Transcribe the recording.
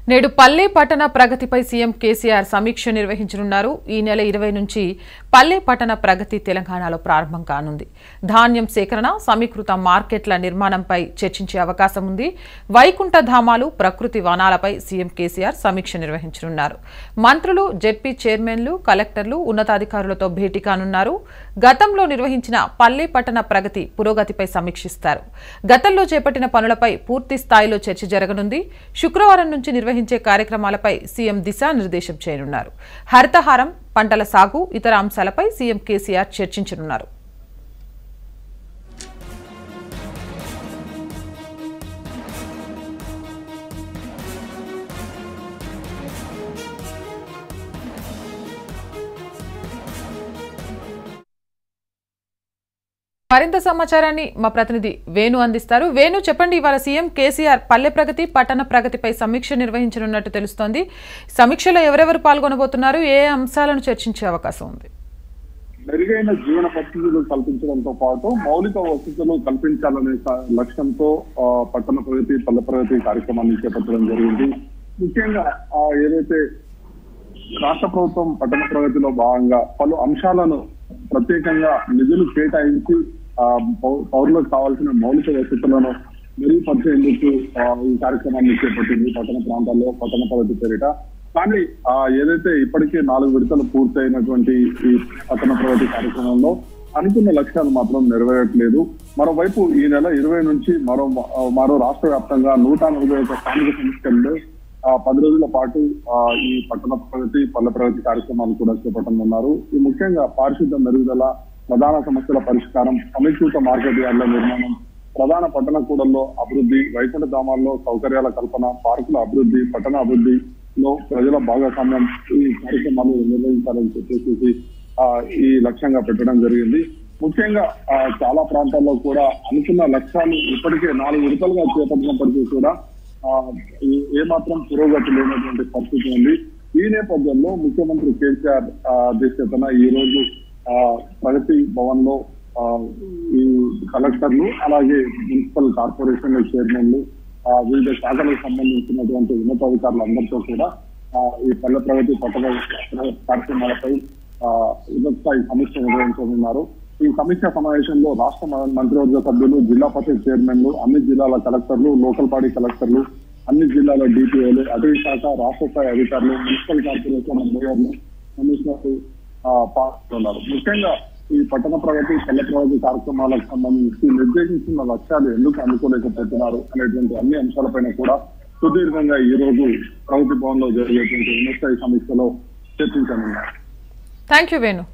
నేడు పల్లె పట్టణ ప్రగతిపై సీఎం కేసీఆర్ సమీక్ష నిర్వహించనున్నారు ఈ నెల ఇరవై నుంచి పల్లె పట్టణ ప్రగతి తెలంగాణలో ప్రారంభం కానుంది ధాన్యం సేకరణ సమీకృత మార్కెట్ల నిర్మాణంపై చర్చించే అవకాశం ఉంది వైకుంఠ ధామాలు ప్రకృతి వనాలపై సీఎం కేసీఆర్ సమీక్ష నిర్వహించనున్నారు మంత్రులు జెడ్పీ చైర్మన్లు కలెక్టర్లు ఉన్నతాధికారులతో భేటీ కానున్నారు గతంలో నిర్వహించిన పల్లె పట్టణ ప్రగతి పురోగతిపై సమీక్షిస్తారు గతంలో చేపట్టిన పనులపై పూర్తి స్థాయిలో చర్చ జరగనుంది శుక్రవారం నుంచి నిర్వహించే కార్యక్రమాలపై సీఎం దిశానిర్దేశం చేయనున్నారు హరితహారం పంటల సాగు ఇతర అంశాలపై సీఎం కేసీఆర్ చర్చించనున్నారు మరింత సమాచారాన్ని మా ప్రతినిధి వేణు అందిస్తారు వేణు చెప్పండి ఇవాళ సీఎం కేసీఆర్ పల్లె ప్రగతి పట్టణ ప్రగతిపై సమీక్ష నిర్వహించనున్నట్టు తెలుస్తోంది సమీక్షలో ఎవరెవరు పాల్గొనబోతున్నారు ఏ అంశాలను చర్చించే అవకాశం ఉంది మెరుగైన జీవన పరిస్థితులు కల్పించడంతో పాటు మౌలిక వసతులు కల్పించాలనే స- లక్ష్యంతో ఆ, పట్టణ ప్రగతి పల్లె ప్రగతి కార్యక్రమాన్ని చేపట్టడం జరిగింది ముఖ్యంగా ఆ, ఏదైతే రాష్ట్ర ప్రభుత్వం పట్టణ ప్రగతిలో భాగంగా పలు అంశాలను ప్రత్యేకంగా నిధులు కేటాయించి ఆ, పౌ- పౌరులకు కావాల్సిన మౌలిక వసతులను మెరుగుపరిచేందుకు ఆ, ఈ కార్యక్రమాన్ని చేపట్టింది పట్టణ ప్రాంతాల్లో పట్టణ ప్రగతి పేరిట కానీ ఆ, ఏదైతే ఇప్పటికే నాలుగు విడతలు పూర్తయినటువంటి ఈ పట్టణ ప్రగతి కార్యక్రమంలో అనుకున్న లక్ష్యాలు మాత్రం నెరవేరట్లేదు మరోవైపు ఈ నెల ఇరవై నుంచి మరో మరో రాష్ట్ర వ్యాప్తంగా నూట నలభై ఒక స్థానిక సంస్థల్లో ఆ, పది రోజుల పాటు ఆ, ఈ పట్టణ ప్రగతి పల్లె ప్రగతి కార్యక్రమాలు కూడా చేపట్టనున్నారు ఈ ముఖ్యంగా పారిశుద్ధ మెరుగుదల ప్రధాన సమస్యల పరిష్కారం సమీకృత మార్కెట్ యార్డ్ల నిర్మాణం ప్రధాన పట్టణ కూడల్లో అభివృద్ధి వైకుంఠ ధామాల్లో సౌకర్యాల కల్పన పార్కుల అభివృద్ధి పట్టణ అభివృద్ధిలో ప్రజల భాగస్వామ్యం ఈ కార్యక్రమాలు నిర్వహించాలని చెప్పేసి ఆ, ఈ లక్ష్యంగా పెట్టడం జరిగింది ముఖ్యంగా ఆ, చాలా ప్రాంతాల్లో కూడా అనుకున్న లక్ష్యాలు ఇప్పటికే నాలుగు విడతలుగా చేపట్టినప్పటికీ కూడా ఆ, ఈ- ఏమాత్రం పురోగతి లేనటువంటి పరిస్థితి ఉంది ఈ నేపథ్యంలో ముఖ్యమంత్రి కేసీఆర్ ఆ, అధ్యక్షతన ఈ రోజు ఆ, ప్రగతి భవన్ లో ఆ, ఈ కలెక్టర్లు అలాగే మున్సిపల్ కార్పొరేషన్ చైర్మన్లు ఆ, వివిధ శాఖలకు సంబంధించినటువంటి ఉన్నతాధికారులు అందరితో కూడా ఆ, ఈ పల్లె ప్రగతి పట్టణ కార్యక్రమాలపై ఆ, ఉన్నత స్థాయి సమీక్ష నిర్వహించనున్నారు ఈ సమీక్ష సమావేశంలో రాష్ట్ర మ- మంత్రివర్గ సభ్యులు జిల్లా పరిషత్ చైర్మన్లు అన్ని జిల్లాల కలెక్టర్లు లోకల్ బాడీ కలెక్టర్లు అన్ని జిల్లాల డిపిఓలు అటవీ శాఖ రాష్ట్ర స్థాయి అధికారులు మున్సిపల్ కార్పొరేషన్ మేయర్లు కమిషనర్లు ఆ, పాల్గొన్నారు ముఖ్యంగా ఈ పట్టణ ప్రగతి పల్లె ప్రగతి కార్యక్రమాలకు సంబంధించి నిర్దేశించిన లక్ష్యాలు ఎందుకు అందుకోలేకపోతున్నారు అనేటువంటి అన్ని అంశాలపైన కూడా సుదీర్ఘంగా ఈ రోజు ప్రగతి భవన్ లో జరిగేటువంటి ఉన్నత స్థాయి సమీక్షలో చర్చించనున్నారు థ్యాంక్ యూ వేణు